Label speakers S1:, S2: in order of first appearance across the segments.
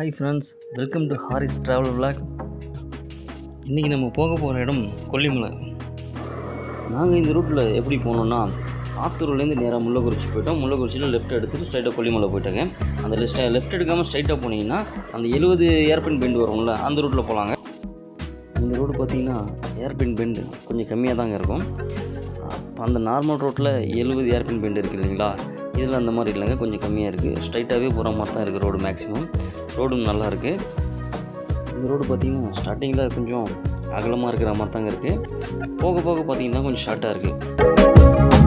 S1: hi friends welcome to Haris travel vlog இன்றைக்கி நம்ம போக போகிற இடம் கொல்லிமலை நாங்கள் இந்த ரூட்டில் எப்படி போனோம்னா ஆத்தூர்லேருந்து நேராக முள்ளக்குறிச்சி போயிட்டோம் முள்ளக்குறிச்சியில் லெஃப்ட் எடுத்துட்டு ஸ்ட்ரைட்டாக கொல்லிமலை போயிட்டாங்க அந்த லெஃப்ட் லெஃப்ட் எடுக்காமல் ஸ்ட்ரைட்டாக போனீங்கன்னா அந்த எழுபது ஏர்பின் பெண்டு வரும்ல அந்த ரூட்டில் போகலாங்க இந்த ரோடு பார்த்தீங்கன்னா ஏர்பின் பெண்டு கொஞ்சம் கம்மியாக தாங்க இருக்கும் அப்ப அந்த நார்மல் ரோட்டில் எழுபது ஏர்பின் பெண்டு இருக்குது இல்லைங்களா இதில் அந்த மாதிரி இல்லைங்க கொஞ்சம் கம்மியாக இருக்குது ஸ்ட்ரைட்டாகவே போகிற மாதிரி தான் இருக்குது ரோடு மேக்ஸிமம் ரோடும் நல்லா இருக்குது இந்த ரோடு பார்த்தீங்கன்னா ஸ்டார்டிங்கில் கொஞ்சம் அகலமாக இருக்கிற மாதிரி தாங்க இருக்குது போக போக பார்த்தீங்கன்னா கொஞ்சம் ஷார்ட்டாக இருக்குது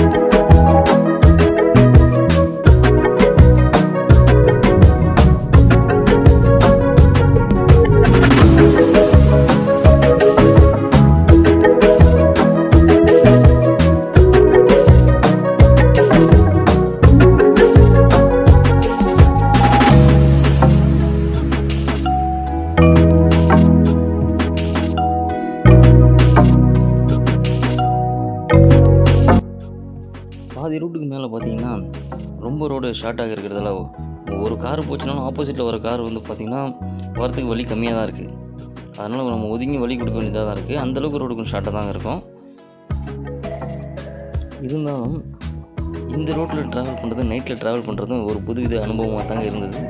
S1: பாதி ரூட்டுக்கு மேலே பார்த்தீங்கன்னா ரொம்ப ரோடு ஷார்ட்டாக இருக்கிறதால ஒரு கார் போச்சுனாலும் ஆப்போசிட்டில் வர கார் வந்து பார்த்திங்கன்னா வரத்துக்கு வழி கம்மியாக தான் இருக்குது அதனால் நம்ம ஒதுங்கி வழி கொடுக்க வேண்டியதாக தான் இருக்குது அந்தளவுக்கு ரோடு கொஞ்சம் ஷார்ட்டாக தாங்க இருக்கும் இருந்தாலும் இந்த ரோட்டில் ட்ராவல் பண்ணுறது நைட்டில் ட்ராவல் பண்ணுறதும் ஒரு புதுவித அனுபவமாக தாங்க இருந்தது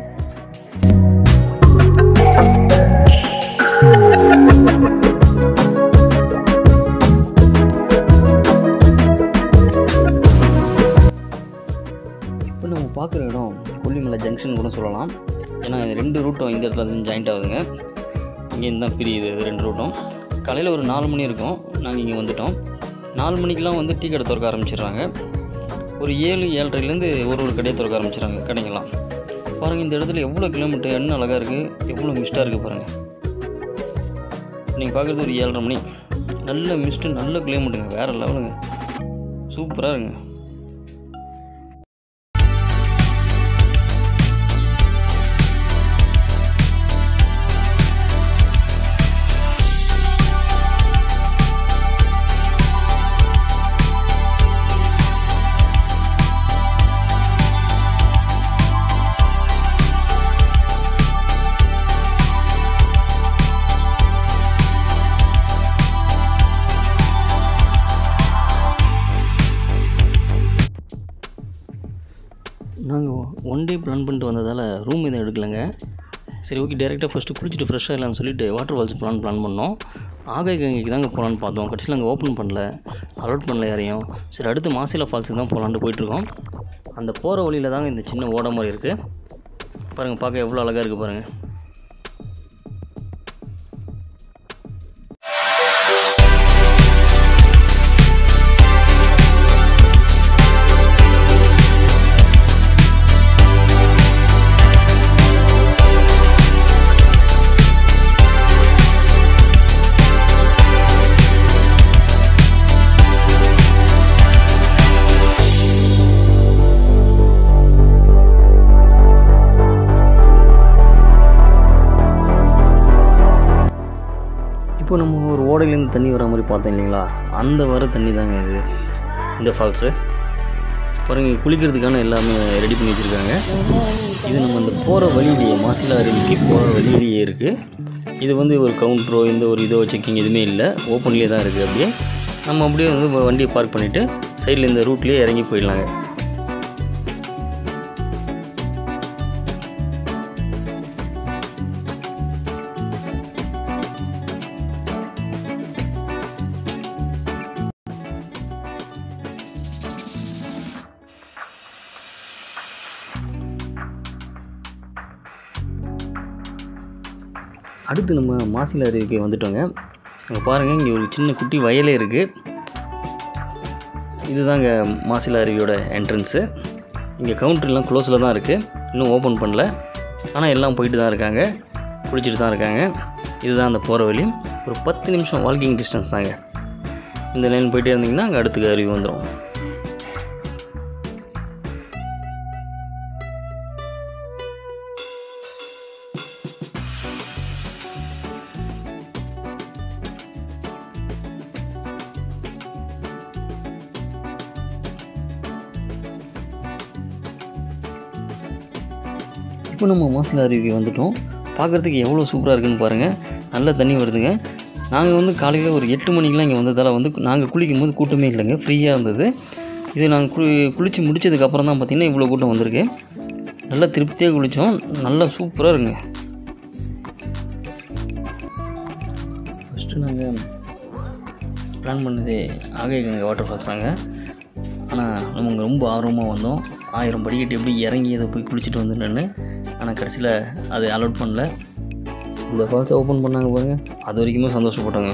S1: இப்போ நம்ம பார்க்குற இடம் கொல்லிமலை ஜங்ஷன் கூட சொல்லலாம் ஏன்னா இது ரெண்டு ரூட்டும் இந்த இடத்துல வந்து ஜாயிண்ட் ஆகுதுங்க இங்கேருந்து தான் பிரியுது இது ரெண்டு ரூட்டும் காலையில் ஒரு நாலு மணி இருக்கும் நாங்கள் இங்கே வந்துட்டோம் நாலு மணிக்கெலாம் வந்து டீ கடை திறக்க ஆரம்பிச்சிடுறாங்க ஒரு ஏழு ஏழரைலேருந்து ஒரு ஒரு கடையை திறக்க ஆரம்பிச்சிடுறாங்க கடைங்கெல்லாம் பாருங்கள் இந்த இடத்துல எவ்வளோ கிலோமீட்டர் என்ன அழகாக இருக்குது எவ்வளோ மிஸ்ட்டாக இருக்குது பாருங்கள் நீங்கள் பார்க்குறது ஒரு ஏழரை மணி நல்ல மிஸ்ட்டு நல்ல கிலோமீட்டருங்க வேறு லெவலுங்க சூப்பராக இருங்க நாங்கள் ஒன் டே பிளான் பண்ணிட்டு வந்ததால் ரூம் எதுவும் எடுக்கலைங்க சரி ஓகே டேரெக்டாக ஃபஸ்ட்டு குளிச்சுட்டு ஃப்ரெஷ்ஷாக இல்லைன்னு சொல்லிட்டு வாட்டர் ஃபால்ஸ் பிளான் பிளான் பண்ணோம் ஆகாய கங்கைக்கு தாங்க போகலான்னு பார்த்தோம் கடைசியில் அங்கே ஓப்பன் பண்ணல அலோட் பண்ணல யாரையும் சரி அடுத்து மாசிலா ஃபால்ஸுக்கு தான் போகலான்ட்டு போயிட்டுருக்கோம் அந்த போகிற வழியில் தாங்க இந்த சின்ன ஓட மாதிரி இருக்குது பாருங்கள் பார்க்க எவ்வளோ அழகாக இருக்குது பாருங்கள் இப்போ நம்ம ஒரு ஓடையிலேருந்து தண்ணி வர மாதிரி பார்த்தோம் இல்லைங்களா அந்த வர தண்ணி தாங்க இது இந்த ஃபால்ஸு பாருங்க குளிக்கிறதுக்கான எல்லாமே ரெடி பண்ணி வச்சுருக்காங்க இது நம்ம அந்த போகிற வழியிலேயே மாசிலா அருவிக்கு போகிற வழியிலேயே இருக்குது இது வந்து ஒரு கவுண்டரோ எந்த ஒரு இதோ செக்கிங் எதுவுமே இல்லை ஓப்பன்லேயே தான் இருக்குது அப்படியே நம்ம அப்படியே வந்து வண்டியை பார்க் பண்ணிவிட்டு சைடில் இந்த ரூட்லேயே இறங்கி போயிடலாங்க அடுத்து நம்ம மாசிலா அருவிக்கு வந்துட்டோங்க அங்கே பாருங்கள் இங்கே ஒரு சின்ன குட்டி வயலே இருக்குது இதுதாங்க மாசிலா அருவியோட என்ட்ரன்ஸு இங்கே கவுண்டர்லாம் க்ளோஸில் தான் இருக்குது இன்னும் ஓப்பன் பண்ணல ஆனால் எல்லாம் போயிட்டு தான் இருக்காங்க குளிச்சுட்டு தான் இருக்காங்க இதுதான் அந்த போகிற வழி ஒரு பத்து நிமிஷம் வாக்கிங் டிஸ்டன்ஸ் தாங்க இந்த லைன் போயிட்டே இருந்தீங்கன்னா அங்கே அடுத்துக்கு அருவி வந்துடும் இப்போ நம்ம மாசிலா அருவிக்கு வந்துட்டோம் பார்க்குறதுக்கு எவ்வளோ சூப்பராக இருக்குன்னு பாருங்கள் நல்ல தண்ணி வருதுங்க நாங்கள் வந்து காலையில் ஒரு எட்டு மணிக்கெலாம் இங்கே வந்ததால் வந்து நாங்கள் குளிக்கும் போது கூட்டமே இல்லைங்க ஃப்ரீயாக இருந்தது இது நாங்கள் குளி குளித்து முடிச்சதுக்கப்புறம் தான் பார்த்திங்கன்னா இவ்வளோ கூட்டம் வந்திருக்கு நல்லா திருப்தியாக குளித்தோம் நல்லா சூப்பராக இருக்குங்க ஃபஸ்ட்டு நாங்கள் பிளான் பண்ணதே ஆகைகங்கை வாட்டர் ஃபால்ஸ் தாங்க ஆனால் நமக்கு ரொம்ப ஆர்வமாக வந்தோம் ஆயிரம் படிக்கட்டு எப்படி இறங்கி அதை போய் குளிச்சுட்டு வந்துட்டேன்னு ஆனால் கடைசியில் அது அலோட் பண்ணல இந்த ஃபால்ஸை ஓப்பன் பண்ணாங்க பாருங்க அது வரைக்குமே சந்தோஷப்பட்டோங்க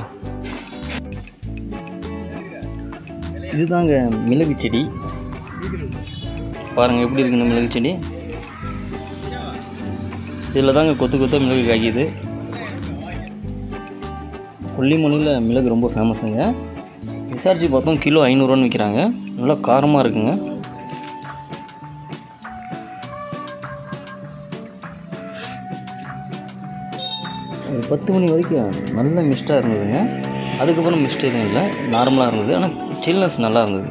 S1: இதுதாங்க மிளகு செடி பாருங்கள் எப்படி இருக்கு இந்த மிளகு செடி இதில் தாங்க கொத்து கொத்த மிளகு காய்க்குது கொல்லிமலையில் மிளகு ரொம்ப ஃபேமஸுங்க விசாரித்து பார்த்தோம் கிலோ ஐநூறுரூவான்னு விற்கிறாங்க நல்லா காரமாக இருக்குங்க ஒரு பத்து மணி வரைக்கும் நல்ல மிஸ்டாக இருந்ததுங்க அதுக்கப்புறம் மிஸ்ட் எதுவும் இல்லை நார்மலாக இருந்தது ஆனால் சில்னஸ் நல்லா இருந்தது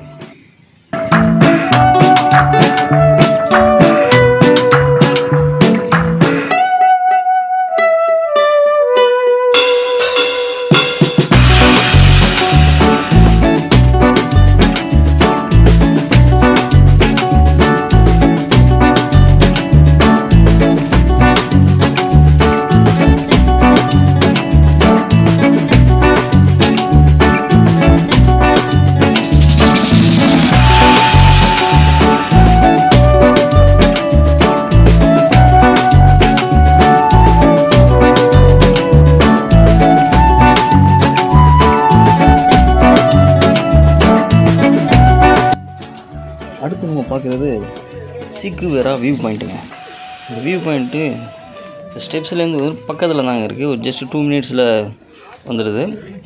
S1: அடுத்து நம்ம பார்க்குறது சீக்கு வேரா வியூ பாயிண்ட்டுங்க இந்த வியூ பாயிண்ட்டு ஸ்டெப்ஸ்லேருந்து வந்து பக்கத்தில் தாங்க இருக்குது ஒரு ஜஸ்ட் டூ மினிட்ஸில் வந்துடுது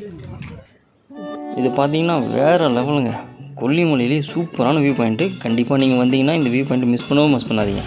S1: இது பார்த்தீங்கன்னா வேறு லெவலுங்க கொல்லிமலையிலே சூப்பரான வியூ பாயிண்ட்டு கண்டிப்பாக நீங்கள் வந்தீங்கன்னா இந்த வியூ பாயிண்ட் மிஸ் பண்ணவும் மிஸ் பண்ணாதீங்க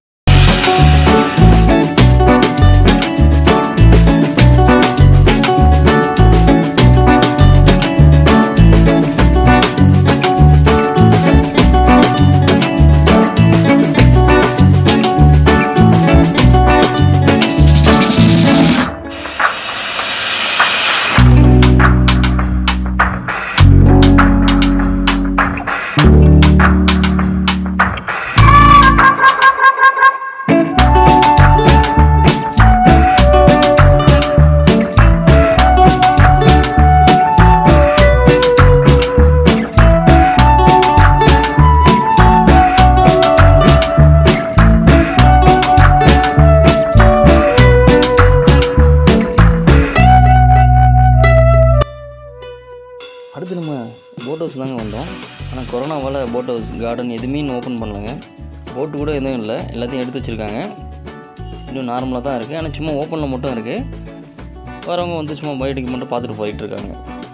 S1: அடுத்து நம்ம போட் ஹவுஸ் தாங்க வந்தோம் ஆனால் கொரோனாவால் போட் ஹவுஸ் கார்டன் எதுவுமே இன்னும் ஓப்பன் பண்ணலங்க போட்டு கூட எதுவும் இல்லை எல்லாத்தையும் எடுத்து வச்சுருக்காங்க இன்னும் நார்மலாக தான் இருக்குது ஆனால் சும்மா ஓப்பனில் மட்டும் இருக்குது வரவங்க வந்து சும்மா பைட்டுக்கு மட்டும் பார்த்துட்டு போயிட்டு இருக்காங்க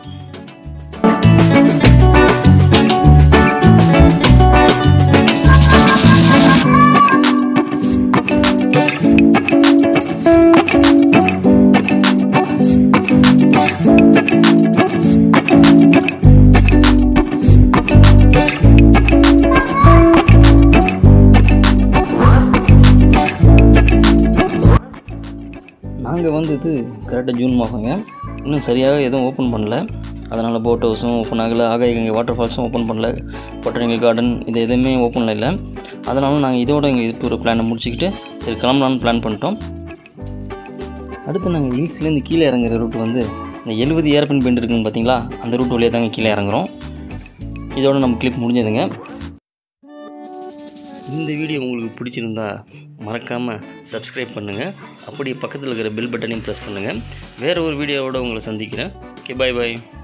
S1: நாங்கள் வந்தது கரெக்டாக ஜூன் மாதங்க இன்னும் சரியாக எதுவும் ஓப்பன் பண்ணல அதனால் போட் ஹவுஸும் ஓப்பன் ஆகலை ஆகாயகங்கை வாட்டர் ஃபால்ஸும் ஓப்பன் பண்ணல பொட்டனிக்கல் கார்டன் இது எதுவுமே ஓப்பனில் இல்லை அதனால நாங்கள் இதோட எங்கள் டூர் பிளானை முடிச்சுக்கிட்டு சரி கிளம்பலான்னு பிளான் பண்ணிட்டோம் அடுத்து நாங்கள் ஹில்ஸ்லேருந்து கீழே இறங்குற ரூட் வந்து இந்த எழுபது ஏர்பின் பெண்ட் இருக்குன்னு பார்த்தீங்களா அந்த ரூட் வழியாக தாங்க கீழே இறங்குறோம் இதோட நம்ம கிளிப் முடிஞ்சதுங்க இந்த வீடியோ உங்களுக்கு பிடிச்சிருந்தா மறக்காமல் சப்ஸ்கிரைப் பண்ணுங்கள் அப்படியே பக்கத்தில் இருக்கிற பெல் பட்டனையும் ப்ரெஸ் பண்ணுங்கள் வேறு ஒரு வீடியோவோட உங்களை சந்திக்கிறேன் ஓகே பாய் பாய்